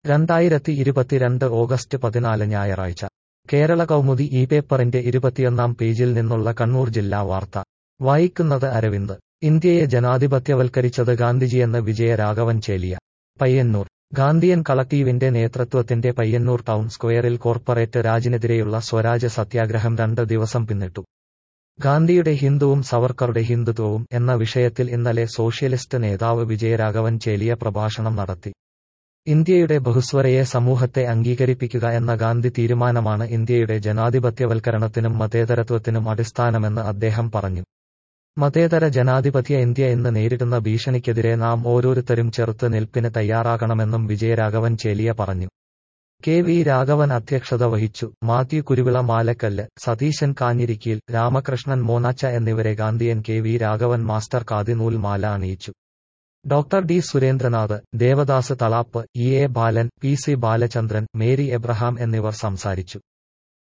രണ്ടായിരത്തി ഇരുപത്തിരണ്ട് ഓഗസ്റ്റ് പതിനാല് ഞായറാഴ്ച കേരള കൗമുദി ഈ പേപ്പറിന്റെ ഇരുപത്തിയൊന്നാം പേജിൽ നിന്നുള്ള കണ്ണൂർ ജില്ലാ വാർത്ത വായിക്കുന്നത് അരവിന്ദ് ഇന്ത്യയെ ജനാധിപത്യവൽക്കരിച്ചത് ഗാന്ധിജിയെന്ന് വിജയരാഘവൻ ചേലിയ പയ്യന്നൂർ ഗാന്ധിയൻ കളക്ടീവിന്റെ നേതൃത്വത്തിന്റെ പയ്യന്നൂർ ടൗൺ സ്ക്വയറിൽ കോർപ്പറേറ്റ് രാജിനെതിരെയുള്ള സ്വരാജ് സത്യാഗ്രഹം രണ്ട് ദിവസം പിന്നിട്ടു ഗാന്ധിയുടെ ഹിന്ദുവും സവർക്കറുടെ ഹിന്ദുത്വവും എന്ന വിഷയത്തിൽ ഇന്നലെ സോഷ്യലിസ്റ്റ് നേതാവ് വിജയരാഘവൻ ചേലിയ പ്രഭാഷണം നടത്തി ഇന്ത്യയുടെ ബഹുസ്വരയെ സമൂഹത്തെ അംഗീകരിപ്പിക്കുക എന്ന ഗാന്ധി തീരുമാനമാണ് ഇന്ത്യയുടെ ജനാധിപത്യവൽക്കരണത്തിനും മതേതരത്വത്തിനും അടിസ്ഥാനമെന്ന് അദ്ദേഹം പറഞ്ഞു മതേതര ജനാധിപത്യ ഇന്ത്യ ഇന്ന് നേരിടുന്ന ഭീഷണിക്കെതിരെ നാം ഓരോരുത്തരും ചെറുത്ത് നിൽപ്പിന് തയ്യാറാകണമെന്നും വിജയരാഘവൻ ചേലിയ പറഞ്ഞു കെ വി രാഘവൻ അധ്യക്ഷത വഹിച്ചു മാത്യു കുരുവിള മാലക്കല്ല് സതീശൻ കാഞ്ഞിരിക്കീൽ രാമകൃഷ്ണൻ മോനാച്ച എന്നിവരെ Gandhian K V Raghavan master കാതിനൂൽ മാല അണിയിച്ചു doctor D Surendranath Devadas Thalap E A Balan P C Balachandran Mary Abraham എന്നിവർ സംസാരിച്ചു